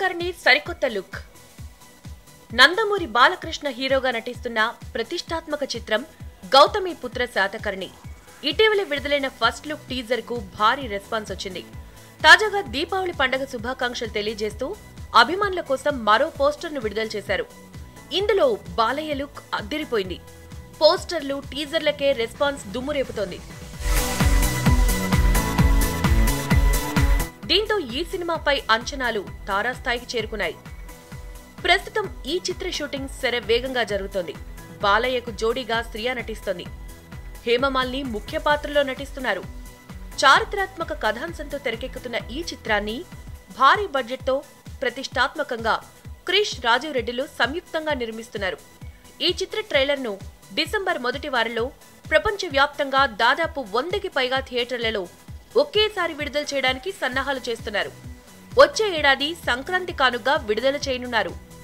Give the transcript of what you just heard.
శాతకర్ణి సరికొత్త లుక్ నందమూరి బాలకృష్ణ హీరోగా నటిస్తున్న ప్రతిష్టాత్మక చిత్రం గౌతమి పుత్ర శాతకర్ణి ఇటీవల విడుదలైన ఫస్ట్ లుక్ టీజర్ కు భారీ రెస్పాన్స్ వచ్చింది తాజాగా దీపావళి పండగ శుభాకాంక్షలు తెలియజేస్తూ అభిమానుల కోసం మరో పోస్టర్ ను విడుదల చేశారు ఇందులో బాలయ్య లుక్ అద్దిరిపోయింది పోస్టర్లు టీజర్లకే రెస్పాన్స్ దుమ్ము రేపుతోంది దీంతో ఈ సినిమాపై అంచనాలు తారాస్థాయికి చేరుకున్నాయి ప్రస్తుతం ఈ చిత్ర షూటింగ్ శర వేగంగా జరుగుతోంది బాలయ్యకు జోడీగా శ్రియా నటిస్తోంది హేమమాలిని ముఖ్య పాత్రలో నటిస్తున్నారు చారిత్రాత్మక కథాంశంతో తెరకెక్కుతున్న ఈ చిత్రాన్ని భారీ బడ్జెట్తో ప్రతిష్టాత్మకంగా క్రిష్ రాజీవ్ రెడ్డిలు సంయుక్తంగా నిర్మిస్తున్నారు ఈ చిత్ర ట్రైలర్ను డిసెంబర్ మొదటి వారంలో ప్రపంచవ్యాప్తంగా దాదాపు వందకి పైగా థియేటర్లలో ఒకేసారి విడుదల చేయడానికి సన్నాహాలు చేస్తున్నారు వచ్చే ఏడాది సంక్రాంతి కానుగ్గా విడుదల చేయనున్నారు